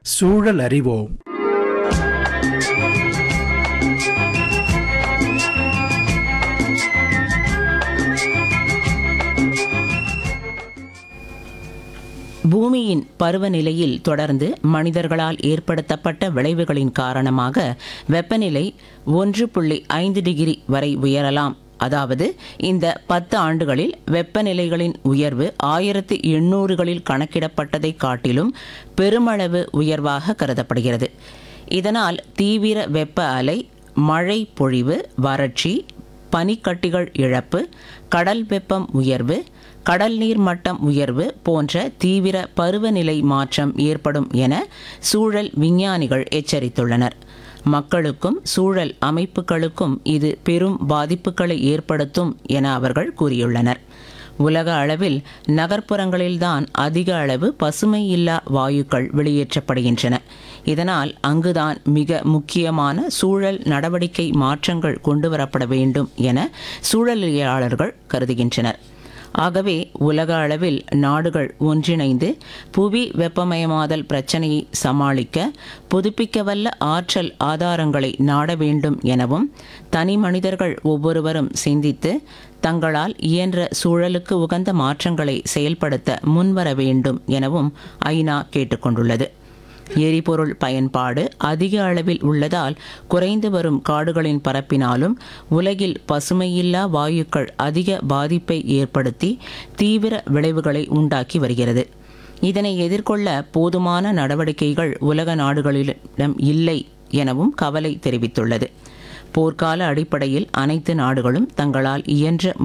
சூழல் அறிவோம் பூமியின் பருவநிலையில் தொடர்ந்து மனிதர்களால் ஏற்படுத்தப்பட்ட விளைவுகளின் காரணமாக வெப்பநிலை ஒன்று புள்ளி ஐந்து டிகிரி வரை உயரலாம் அதாவது இந்த பத்து ஆண்டுகளில் வெப்பநிலைகளின் உயர்வு ஆயிரத்தி எண்ணூறுகளில் கணக்கிடப்பட்டதை காட்டிலும் பெருமளவு உயர்வாக கருதப்படுகிறது இதனால் தீவிர வெப்ப அலை மழை பொழிவு வறட்சி பனிக்கட்டிகள் இழப்பு கடல் வெப்பம் உயர்வு கடல் நீர் மட்டம் உயர்வு போன்ற தீவிர பருவநிலை மாற்றம் ஏற்படும் என சூழல் விஞ்ஞானிகள் எச்சரித்துள்ளனர் மக்களுக்கும் சூழல் அமைப்புகளுக்கும் இது பெரும் பாதிப்புகளை ஏற்படுத்தும் என அவர்கள் கூறியுள்ளனர் உலக அளவில் நகர்ப்புறங்களில்தான் அதிக அளவு பசுமை இல்லா வாயுக்கள் வெளியேற்றப்படுகின்றன இதனால் அங்குதான் மிக முக்கியமான சூழல் நடவடிக்கை மாற்றங்கள் கொண்டுவரப்பட வேண்டும் என சூழலியலாளர்கள் கருதுகின்றனர் ஆகவே உலக அளவில் நாடுகள் ஒன்றிணைந்து புவி வெப்பமயமாதல் பிரச்சனையை சமாளிக்க புதுப்பிக்கவல்ல ஆற்றல் ஆதாரங்களை நாட வேண்டும் எனவும் தனி மனிதர்கள் ஒவ்வொருவரும் சிந்தித்து தங்களால் இயன்ற சூழலுக்கு உகந்த மாற்றங்களை செயல்படுத்த முன்வர வேண்டும் எனவும் ஐநா கேட்டுக்கொண்டுள்ளது எரிபொருள் பயன்பாடு அதிக அளவில் உள்ளதால் குறைந்து வரும் காடுகளின் பரப்பினாலும் உலகில் பசுமையில்லா வாயுக்கள் அதிக பாதிப்பை ஏற்படுத்தி தீவிர விளைவுகளை உண்டாக்கி வருகிறது இதனை எதிர்கொள்ள போதுமான நடவடிக்கைகள் உலக நாடுகளிடம் இல்லை எனவும் கவலை தெரிவித்துள்ளது போர்க்கால அடிப்படையில் அனைத்து நாடுகளும் தங்களால் இயன்ற